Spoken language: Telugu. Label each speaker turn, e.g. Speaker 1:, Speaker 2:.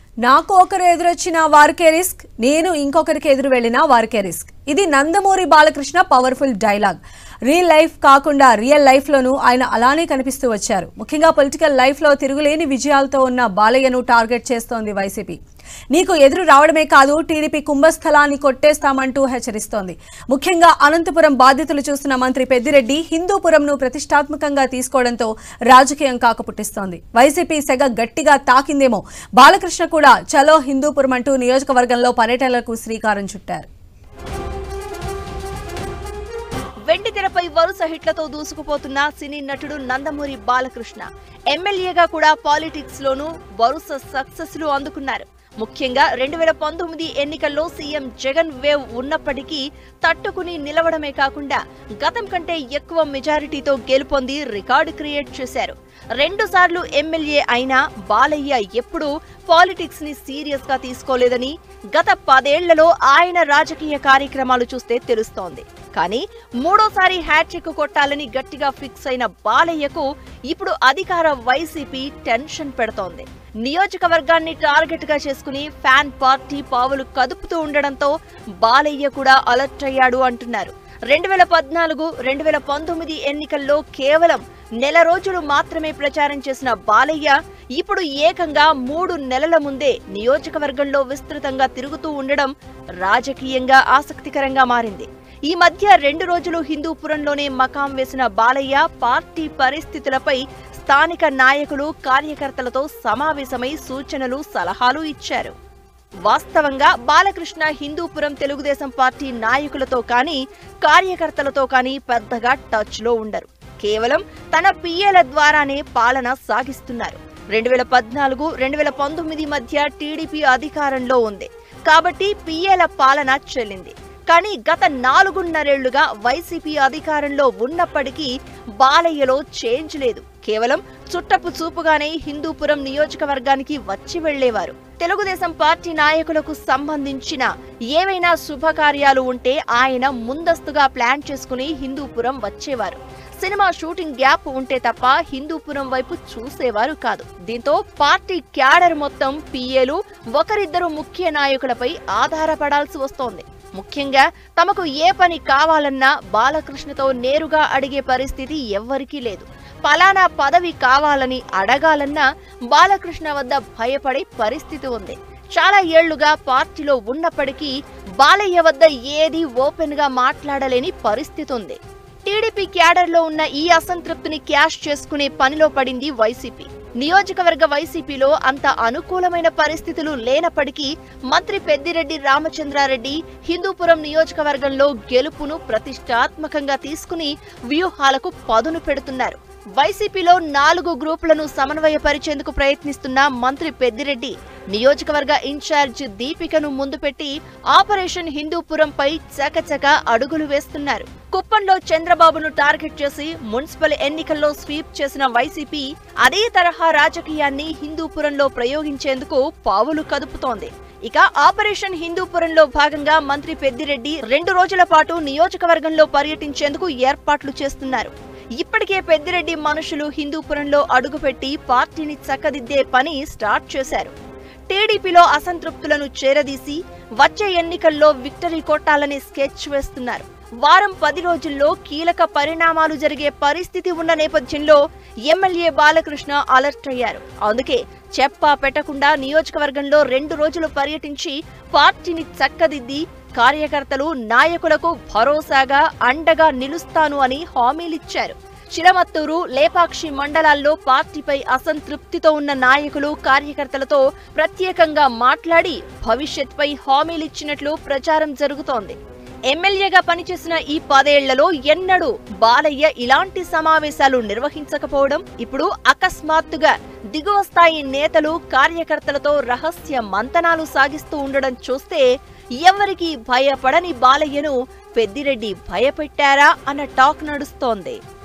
Speaker 1: నాకు ఒకరు ఎదురొచ్చినా వారికే రిస్క్ నేను ఇంకొకరికి ఎదురు వెళ్ళినా వారికే రిస్క్ ఇది Nandamuri Balakrishna powerful dialogue real life కాకుండా రియల్ లైఫ్లోనూ ఆయన అలానే కనిపిస్తూ వచ్చారు ముఖ్యంగా పొలిటికల్ లైఫ్లో తిరుగులేని విజయాలతో ఉన్న బాలయ్యను టార్గెట్ చేస్తోంది వైసీపీ నీకు ఎదురు రావడమే కాదు టీడీపీ కుంభస్థలాన్ని కొట్టేస్తామంటూ హెచ్చరిస్తోంది ముఖ్యంగా అనంతపురం బాధ్యతలు చూస్తున్న మంత్రి పెద్దిరెడ్డి హిందూపురంను ప్రతిష్టాత్మకంగా తీసుకోవడంతో రాజకీయం కాకపుట్టిస్తోంది వైసీపీ సెగ గట్టిగా తాకిందేమో బాలకృష్ణ కూడా చలో హిందూపురం అంటూ నియోజకవర్గంలో పర్యటనలకు శ్రీకారం చుట్టారు
Speaker 2: వెండి తెరపై వరుస హిట్లతో దూసుకుపోతున్న సినీ నటుడు నందమూరి బాలకృష్ణ ఎమ్మెల్యేగా కూడా పాలిటిక్స్ లోనూ వరుస సక్సెస్ లు అందుకున్నారు ముఖ్యంగా రెండు వేల పంతొమ్మిది ఎన్నికల్లో సీఎం జగన్ వేవ్ ఉన్నప్పటికీ తట్టుకుని నిలవడమే కాకుండా గతం కంటే ఎక్కువ మెజారిటీతో గెలుపొంది రికార్డు క్రియేట్ చేశారు రెండు సార్లు ఎమ్మెల్యే అయినా బాలయ్య ఎప్పుడూ పాలిటిక్స్ ని సీరియస్ గా తీసుకోలేదని గత పదేళ్లలో ఆయన రాజకీయ కార్యక్రమాలు చూస్తే తెలుస్తోంది కానీ మూడోసారి హ్యాట్రిక్ కొట్టాలని గట్టిగా ఫిక్స్ అయిన బాలయ్యకు ఇప్పుడు అధికార వైసీపీ టెన్షన్ పెడుతోంది నియోజకవర్గాన్ని టార్గెట్ గా చేసుకుని ఫ్యాన్ పార్టీ పావులు కదుపుతూ ఉండడంతో బాలయ్య కూడా అలర్ట్ అయ్యాడు అంటున్నారు రెండు వేల పద్నాలుగు రెండు వేల పంతొమ్మిది ఎన్నికల్లో కేవలం నెల రోజులు మాత్రమే ప్రచారం చేసిన బాలయ్య ఇప్పుడు ఏకంగా మూడు నెలల ముందే నియోజకవర్గంలో విస్తృతంగా తిరుగుతూ ఉండడం రాజకీయంగా ఆసక్తికరంగా మారింది ఈ మధ్య రెండు రోజులు హిందూపురంలోనే మకాం వేసిన బాలయ్య పార్టీ పరిస్థితులపై స్థానిక నాయకులు కార్యకర్తలతో సమావేశమై సూచనలు సలహాలు ఇచ్చారు వాస్తవంగా బాలకృష్ణ హిందూపురం తెలుగుదేశం పార్టీ నాయకులతో కానీ కార్యకర్తలతో కానీ పెద్దగా టచ్ లో ఉండరు కేవలం తన పిఏల ద్వారానే పాలన సాగిస్తున్నారు రెండు వేల పద్నాలుగు రెండు వేల పంతొమ్మిది మధ్య టీడీపీ అధికారంలో ఉంది కాబట్టి పిఏల పాలన చెల్లింది కానీ గత నాలుగున్నరేళ్లుగా వైసీపీ అధికారంలో ఉన్నప్పటికీ బాలయ్యలో చేంజ్ లేదు కేవలం చుట్టపు చూపుగానే హిందూపురం నియోజకవర్గానికి వచ్చి వెళ్లేవారు తెలుగుదేశం పార్టీ నాయకులకు సంబంధించిన ఏవైనా శుభకార్యాలు ఉంటే ఆయన ముందస్తుగా ప్లాన్ చేసుకుని హిందూపురం వచ్చేవారు సినిమా షూటింగ్ గ్యాప్ ఉంటే తప్ప హిందూపురం వైపు చూసేవారు కాదు దీంతో పార్టీ క్యాడర్ మొత్తం పిఏలు ఒకరిద్దరు ముఖ్య నాయకులపై ఆధారపడాల్సి వస్తోంది ముఖ్యంగా తమకు ఏ పని కావాలన్నా బాలకృష్ణతో నేరుగా అడిగే పరిస్థితి ఎవ్వరికీ లేదు పలానా పదవి కావాలని అడగాలన్నా బాలకృష్ణ వద్ద భయపడే పరిస్థితి ఉంది చాలా ఏళ్లుగా పార్టీలో ఉన్నప్పటికీ బాలయ్య వద్ద ఏది ఓపెన్ గా మాట్లాడలేని పరిస్థితి ఉంది టీడీపీ క్యాడర్లో ఉన్న ఈ అసంతృప్తిని క్యాష్ చేసుకునే పనిలో పడింది వైసీపీ నియోజకవర్గ వైసీపీలో అంత అనుకూలమైన పరిస్థితులు లేనప్పటికీ మంత్రి పెద్దిరెడ్డి రామచంద్రారెడ్డి హిందూపురం నియోజకవర్గంలో గెలుపును ప్రతిష్టాత్మకంగా తీసుకుని వ్యూహాలకు పదును పెడుతున్నారు వైసీపీలో నాలుగు గ్రూపులను సమన్వయపరిచేందుకు ప్రయత్నిస్తున్న మంత్రి పెద్దిరెడ్డి నియోజకవర్గ ఇన్ఛార్జ్ దీపికను ముందు పెట్టి ఆపరేషన్ హిందూపురంపై చకచక అడుగులు వేస్తున్నారు కుప్పంలో చంద్రబాబును టార్గెట్ చేసి మున్సిపల్ ఎన్నికల్లో స్వీప్ చేసిన వైసీపీ అదే తరహా రాజకీయాన్ని హిందూపురంలో ప్రయోగించేందుకు పావులు కదుపుతోంది ఇక ఆపరేషన్ హిందూపురంలో భాగంగా మంత్రి పెద్దిరెడ్డి రెండు రోజుల పాటు నియోజకవర్గంలో పర్యటించేందుకు ఏర్పాట్లు చేస్తున్నారు ఇప్పటికే పెద్దిరెడ్డి మనుషులు హిందూపురంలో అడుగుపెట్టి పార్టీని చక్కదిద్దే పని స్టార్ట్ చేశారు టీడీపీలో అసంతృప్తులను చేరదీసి వచ్చే ఎన్నికల్లో విక్టరీ కొట్టాలని స్కెచ్ వేస్తున్నారు వారం పది రోజుల్లో కీలక పరిణామాలు జరిగే పరిస్థితి ఉన్న నేపథ్యంలో ఎమ్మెల్యే బాలకృష్ణ అలర్ట్ అయ్యారు అందుకే చెప్పా పెట్టకుండా నియోజకవర్గంలో రెండు రోజులు పర్యటించి పార్టీని చక్కదిద్ది కార్యకర్తలు నాయకులకు భరోసాగా అండగా నిలుస్తాను అని హామీలిచ్చారు చిలమత్తూరు లేపాక్షి మండలాల్లో పార్టీపై అసంతృప్తితో ఉన్న నాయకులు కార్యకర్తలతో ప్రత్యేకంగా మాట్లాడి భవిష్యత్పై హామీలిచ్చినట్లు ప్రచారం జరుగుతోంది ఎమ్మెల్యేగా పనిచేసిన ఈ పదేళ్లలో ఎన్నడూ బాలయ్య ఇలాంటి సమావేశాలు నిర్వహించకపోవడం ఇప్పుడు అకస్మాత్తుగా దిగువ స్థాయి నేతలు కార్యకర్తలతో రహస్య మంతనాలు సాగిస్తూ ఉండడం చూస్తే ఎవరికి భయపడని బాలయ్యను పెద్దిరెడ్డి భయపెట్టారా అన్న టాక్ నడుస్తోంది